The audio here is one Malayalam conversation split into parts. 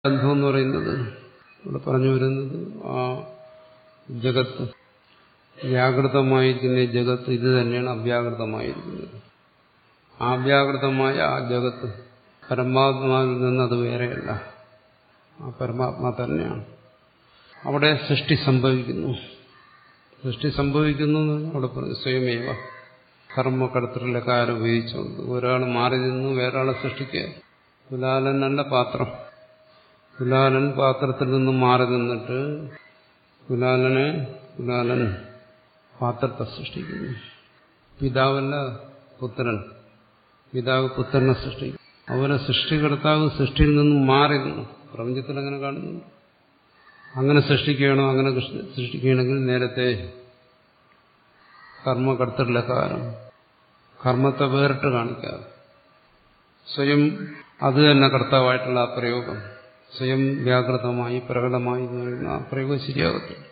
ബന്ധം എന്ന് പറയുന്നത് ഇവിടെ പറഞ്ഞു വരുന്നത് ആ ജഗത്ത് വ്യാകൃതമായിരിക്കുന്ന ഈ ജഗത്ത് ഇത് തന്നെയാണ് അവ്യാകൃതമായിരിക്കുന്നത് ആ വ്യാകൃതമായ ആ ജഗത്ത് പരമാത്മാവിൽ നിന്ന് അത് വേറെയല്ല ആ പരമാത്മാ തന്നെയാണ് അവിടെ സൃഷ്ടി സംഭവിക്കുന്നു സൃഷ്ടി സംഭവിക്കുന്നു എന്ന് പറഞ്ഞാൽ അവിടെ പറഞ്ഞു സ്വയമേവ കർമ്മകടത്തിലക്കാരം ഉപയോഗിച്ചുകൊണ്ട് ഒരാൾ മാറി നിന്ന് വേറൊരാളെ സൃഷ്ടിക്കുക കുലാലനല്ല പാത്രം കുലാലൻ പാത്രത്തിൽ നിന്ന് മാറി നിന്നിട്ട് കുലാലനെ കുലാലൻ പാത്രത്തെ സൃഷ്ടിക്കുന്നു പിതാവല്ല പുത്രൻ പിതാവ് പുത്രനെ സൃഷ്ടിക്കും അവരെ സൃഷ്ടികർത്താവ് സൃഷ്ടിയിൽ നിന്നും മാറി നിന്നു പ്രപഞ്ചത്തിൽ അങ്ങനെ കാണുന്നുണ്ട് അങ്ങനെ സൃഷ്ടിക്കുകയാണോ അങ്ങനെ സൃഷ്ടിക്കുകയാണെങ്കിൽ നേരത്തെ കർമ്മകർത്തൃലക്കാരം കർമ്മത്തെ വേറിട്ട് കാണിക്കാതെ സ്വയം അത് തന്നെ കർത്താവായിട്ടുള്ള ആ പ്രയോഗം സ്വയം വ്യാകൃതമായി പ്രകടമായി എന്ന് പറയുന്ന ആ പ്രയോഗം ശരിയാകത്തില്ല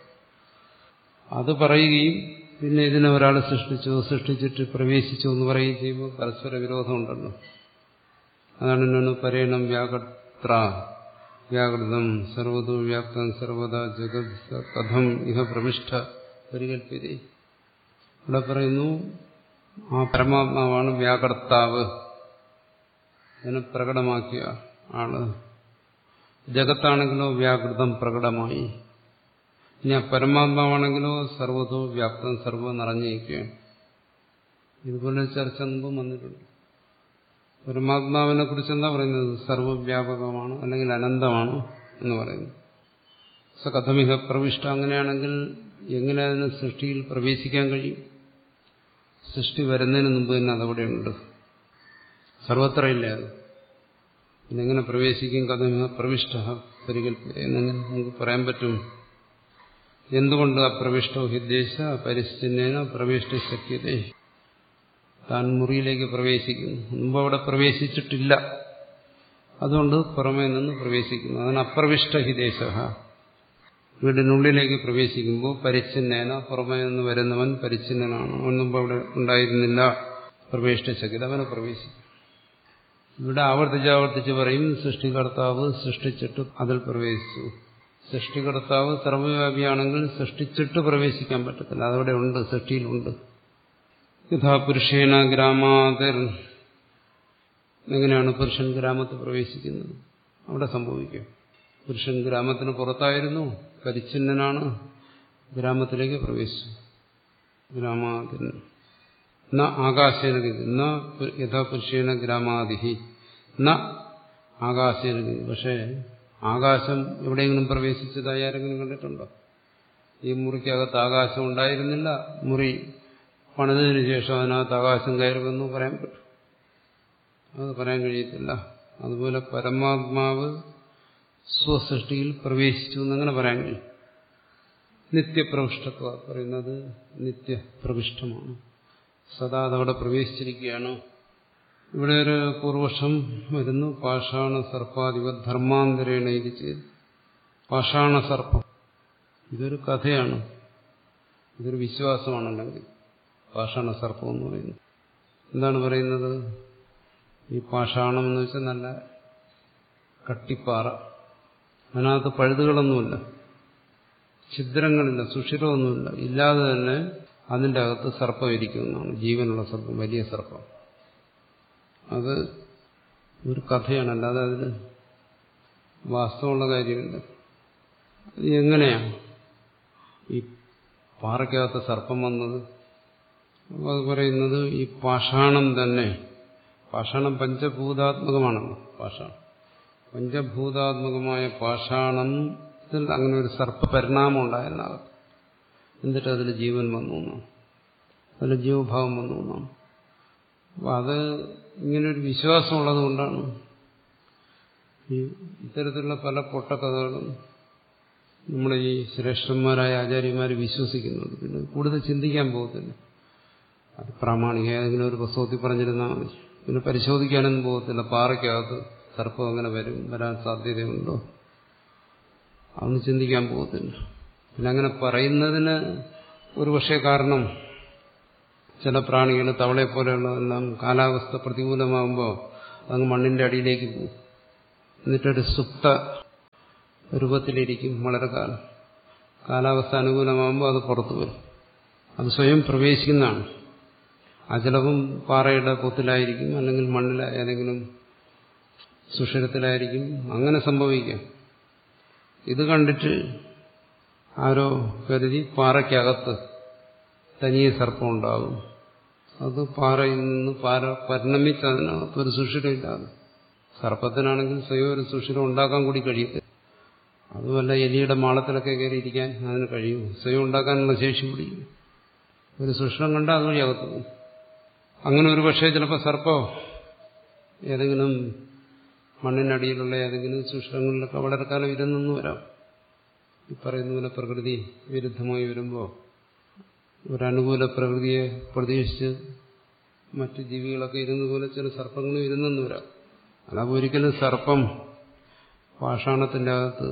അത് പറയുകയും പിന്നെ ഇതിനെ ഒരാൾ സൃഷ്ടിച്ചു സൃഷ്ടിച്ചിട്ട് പ്രവേശിച്ചു എന്ന് പറയുകയും ചെയ്യുമ്പോൾ പരസ്പര വിരോധമുണ്ടല്ലോ അതാണ് എന്നാണ് പരേണം വ്യാകർത്ര വ്യാകൃതം സർവതോ വ്യാപ്തം സർവത ജഗത് കഥം ഇഹ പ്രവിഷ്ട പരികല്പ്യത ഇവിടെ പറയുന്നു ആ പരമാത്മാവാണ് വ്യാകർത്താവ് അതിനെ പ്രകടമാക്കിയ ആള് ജഗത്താണെങ്കിലോ വ്യാകൃതം പ്രകടമായി ഇനി ആ പരമാത്മാവാണെങ്കിലോ സർവതോ വ്യാപ്തം സർവ്വം നിറഞ്ഞിരിക്കുകയാണ് ഇതുപോലെ ചർച്ച മുമ്പ് വന്നിട്ടുണ്ട് പരമാത്മാവിനെ കുറിച്ച് എന്താ പറയുന്നത് സർവവ്യാപകമാണ് അല്ലെങ്കിൽ അനന്തമാണ് എന്ന് പറയുന്നു സ കഥമിക പ്രവിഷ്ട അങ്ങനെയാണെങ്കിൽ എങ്ങനെ അതിന് സൃഷ്ടിയിൽ പ്രവേശിക്കാൻ കഴിയും സൃഷ്ടി വരുന്നതിന് മുമ്പ് തന്നെ അതവിടെയുണ്ട് സർവത്ര ഇല്ല അത് പിന്നെങ്ങനെ പ്രവേശിക്കും കഥമിക പ്രവിഷ്ട പരികൽപ്പ എന്നെങ്ങനെ നമുക്ക് പറയാൻ പറ്റും എന്തുകൊണ്ട് അപ്രവിഷ്ടോ ഹിദ്ദേശ പരിസ്ഥിതിന പ്രവേഷ്ട ശക്യതേ താൻ മുറിയിലേക്ക് പ്രവേശിക്കുന്നു മുമ്പ് അവിടെ പ്രവേശിച്ചിട്ടില്ല അതുകൊണ്ട് പുറമേ നിന്ന് പ്രവേശിക്കുന്നു അതാണ് അപ്രവിഷ്ട ഹിദേശ വീടിനുള്ളിലേക്ക് പ്രവേശിക്കുമ്പോൾ പരിച്ഛിന്നേന പുറമേ നിന്ന് വരുന്നവൻ പരിച്ഛിന്നനാണ് അവൻ മുമ്പ് അവിടെ ഉണ്ടായിരുന്നില്ല പ്രവേശിച്ച ശക്തി അവനെ പ്രവേശിക്കും ഇവിടെ ആവർത്തിച്ച് ആവർത്തിച്ച് പറയും സൃഷ്ടികർത്താവ് സൃഷ്ടിച്ചിട്ട് അതിൽ പ്രവേശിച്ചു സൃഷ്ടികർത്താവ് സർവ്വവ്യാപിയാണെങ്കിൽ സൃഷ്ടിച്ചിട്ട് പ്രവേശിക്കാൻ പറ്റത്തില്ല അതവിടെ ഉണ്ട് സൃഷ്ടിയിലുണ്ട് യഥാ പുരുഷേന ഗ്രാമാതിർ എങ്ങനെയാണ് പുരുഷൻ ഗ്രാമത്തിൽ പ്രവേശിക്കുന്നത് അവിടെ സംഭവിക്കും പുരുഷൻ ഗ്രാമത്തിന് പുറത്തായിരുന്നു പരിച്ഛിന്നനാണ് ഗ്രാമത്തിലേക്ക് പ്രവേശിച്ചു ഗ്രാമാതിർ ന ആകാശേന ന യഥാ പുരുഷേന ഗ്രാമാതിഹി ന ആകാശേന പക്ഷേ ആകാശം എവിടെയെങ്കിലും പ്രവേശിച്ചതായി ആരെങ്കിലും കണ്ടിട്ടുണ്ടോ ഈ മുറിക്കകത്ത് ആകാശം ഉണ്ടായിരുന്നില്ല മുറി പണിതതിനു ശേഷം അതിനകത്ത് ആകാശം കയറുമെന്ന് പറയാൻ പറ്റും അത് പറയാൻ കഴിയത്തില്ല അതുപോലെ പരമാത്മാവ് സ്വസൃഷ്ടിയിൽ പ്രവേശിച്ചു എന്നങ്ങനെ പറയാൻ കഴിയും നിത്യപ്രവിഷ്ടത്വ പറയുന്നത് നിത്യപ്രവിഷ്ടമാണ് സദാ അതവിടെ പ്രവേശിച്ചിരിക്കുകയാണ് ഇവിടെ ഒരു പൂർവക്ഷം വരുന്നു പാഷാണ സർപ്പാധിപ ധർമാന്തരേണ ഇത് ചെയ്ത് പാഷാണ സർപ്പം ഇതൊരു കഥയാണ് ഇതൊരു വിശ്വാസമാണല്ലെങ്കിൽ പാഷാണ സർപ്പം എന്ന് പറയുന്നത് എന്താണ് പറയുന്നത് ഈ പാഷാണം എന്ന് വെച്ചാൽ നല്ല കട്ടിപ്പാറ അതിനകത്ത് പഴുതുകളൊന്നുമില്ല ഛിദ്രങ്ങളില്ല സുഷിരമൊന്നുമില്ല ഇല്ലാതെ തന്നെ അതിൻ്റെ അകത്ത് സർപ്പം ഇരിക്കുന്നതാണ് ജീവനുള്ള സർപ്പം വലിയ സർപ്പം അത് ഒരു കഥയാണ് അല്ലാതെ അതിന് വാസ്തവമുള്ള കാര്യമില്ല അത് എങ്ങനെയാണ് ഈ പാറയ്ക്കകത്ത് സർപ്പം വന്നത് അത് പറയുന്നത് ഈ പാഷാണം തന്നെ പാഷാണം പഞ്ചഭൂതാത്മകമാണല്ലോ പാഷാണം പഞ്ചഭൂതാത്മകമായ പാഷാണത്തിൽ അങ്ങനെ ഒരു സർപ്പ പരിണാമം ഉണ്ടായെന്നകത്ത് എന്നിട്ട് അതിൽ ജീവൻ വന്നു എന്നാണ് അതിൽ ജീവഭാവം വന്നു എന്നാണ് അപ്പം അത് ഇങ്ങനൊരു വിശ്വാസമുള്ളത് കൊണ്ടാണ് ഈ ഇത്തരത്തിലുള്ള പല പൊട്ടക്കഥകളും നമ്മുടെ ഈ ശ്രേഷ്ഠന്മാരായ ആചാര്യന്മാർ വിശ്വസിക്കുന്നത് പിന്നെ കൂടുതൽ ചിന്തിക്കാൻ പോകത്തില്ല അത് പ്രാമാണിക ഏതെങ്കിലും ഒരു പുസ്തകത്തിൽ പറഞ്ഞിരുന്നാൽ മതി പിന്നെ പരിശോധിക്കാനൊന്നും പോകത്തില്ല പാറയ്ക്കകത്ത് സർപ്പം അങ്ങനെ വരും വരാൻ സാധ്യതയുണ്ടോ അതൊന്നും ചിന്തിക്കാൻ പോകത്തില്ല പിന്നെ അങ്ങനെ പറയുന്നതിന് ഒരു പക്ഷേ കാരണം ചില പ്രാണികൾ തവളയെ പോലെയുള്ളതെല്ലാം കാലാവസ്ഥ പ്രതികൂലമാകുമ്പോൾ അങ്ങ് മണ്ണിന്റെ അടിയിലേക്ക് പോകും എന്നിട്ടൊരു സുപ്ത രൂപത്തിലിരിക്കും വളരെ കാലം കാലാവസ്ഥ അനുകൂലമാകുമ്പോൾ അത് പുറത്തു വരും അത് സ്വയം പ്രവേശിക്കുന്നതാണ് ആ ചിലപ്പം പാറയുടെ പൊത്തിലായിരിക്കും അല്ലെങ്കിൽ മണ്ണില ഏതെങ്കിലും സുഷിരത്തിലായിരിക്കും അങ്ങനെ സംഭവിക്കാം ഇത് കണ്ടിട്ട് ആരോ കരുതി പാറയ്ക്കകത്ത് തനിയെ സർപ്പം ഉണ്ടാകും അത് പാറയിൽ നിന്ന് പാറ പരിണമിച്ച് അതിനകത്ത് ഒരു സുഷിരമില്ലാതെ സർപ്പത്തിനാണെങ്കിൽ സ്വയം ഒരു സുഷിരം ഉണ്ടാക്കാൻ കൂടി കഴിയത്തില്ല അതുമല്ല എലിയുടെ മാളത്തിലൊക്കെ കയറിയിരിക്കാൻ അതിന് കഴിയും സ്വയം ഉണ്ടാക്കാനുള്ള ശേഷി പിടിക്കും ഒരു സുഷിരം കണ്ടാൽ അതുവഴി അകത്ത് പോകും അങ്ങനെ ഒരു പക്ഷേ ചിലപ്പോൾ സർപ്പോ ഏതെങ്കിലും മണ്ണിനടിയിലുള്ള ഏതെങ്കിലും സുഷിരങ്ങളിലൊക്കെ വളരെ കാലം ഇരുന്നെന്ന് വരാം ഈ പറയുന്ന പോലെ പ്രകൃതി വിരുദ്ധമായി വരുമ്പോൾ ഒരനുകൂല പ്രകൃതിയെ പ്രതീക്ഷിച്ച് മറ്റ് ജീവികളൊക്കെ ഇരുന്ന പോലെ ചില സർപ്പങ്ങളും ഇരുന്നെന്ന് വരാം അല്ലാതെ ഒരിക്കലും സർപ്പം പാഷാണത്തിന്റെ അകത്ത്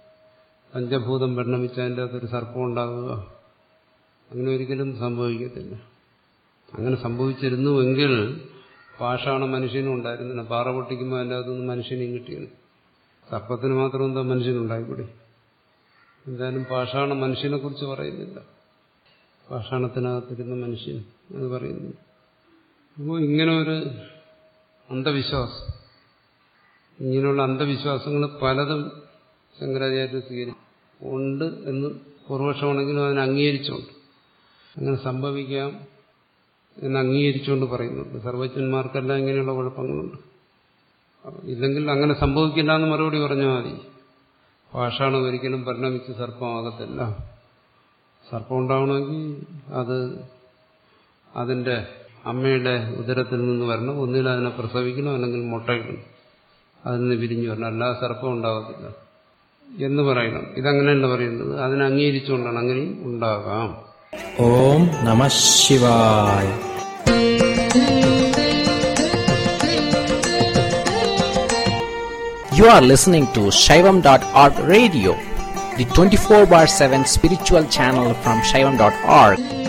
പഞ്ചഭൂതം പരിണമിച്ച് അതിൻ്റെ അകത്തൊരു സർപ്പം ഉണ്ടാകുക അങ്ങനെ ഒരിക്കലും സംഭവിക്കത്തില്ല അങ്ങനെ സംഭവിച്ചിരുന്നുവെങ്കിൽ പാഷാണ മനുഷ്യനും ഉണ്ടായിരുന്നില്ല പാറ പൊട്ടിക്കുമ്പോൾ അതിൻ്റെ അകത്തുനിന്ന് മനുഷ്യനെയും കിട്ടിയത് സർപ്പത്തിന് മാത്രം എന്താ മനുഷ്യനുണ്ടായിക്കൂടി എന്തായാലും പാഷാണ മനുഷ്യനെ കുറിച്ച് പറയുന്നില്ല പാഷാണത്തിനകത്തിരുന്ന മനുഷ്യൻ എന്ന് പറയുന്നു അപ്പോൾ ഇങ്ങനെ ഒരു അന്ധവിശ്വാസം ഇങ്ങനെയുള്ള അന്ധവിശ്വാസങ്ങൾ പലതും ശങ്കരാചാര്യ സ്വീകരിച്ചു ഉണ്ട് എന്ന് പൂർവക്ഷമാണെങ്കിലും അതിനെ അംഗീകരിച്ചുകൊണ്ട് അങ്ങനെ സംഭവിക്കാം എന്ന് അംഗീകരിച്ചുകൊണ്ട് പറയുന്നുണ്ട് സർവജ്ഞന്മാർക്കെല്ലാം ഇങ്ങനെയുള്ള കുഴപ്പങ്ങളുണ്ട് ഇല്ലെങ്കിൽ അങ്ങനെ സംഭവിക്കില്ല എന്ന് മറുപടി പറഞ്ഞാൽ മതി പാഷാണം ഒരിക്കലും പരിണമിച്ച് സർപ്പമാകത്തില്ല സർപ്പം ഉണ്ടാവണമെങ്കിൽ അത് അതിന്റെ അമ്മയുടെ ഉദരത്തിൽ നിന്ന് വരണം ഒന്നിൽ അതിനെ പ്രസവിക്കണം അല്ലെങ്കിൽ മുട്ടയിടണം അതിൽ നിന്ന് വിരിഞ്ഞു വരണം അല്ലാതെ സർപ്പം ഉണ്ടാകത്തില്ല എന്ന് പറയണം ഇതങ്ങനെയല്ല പറയുന്നത് അതിനെ അംഗീകരിച്ചുകൊണ്ടാണ് അങ്ങനെയും ഉണ്ടാകാം ഓം നമ ശിവായ You are listening to Shaivam.org radio, the 24 bar 7 spiritual channel from Shaivam.org.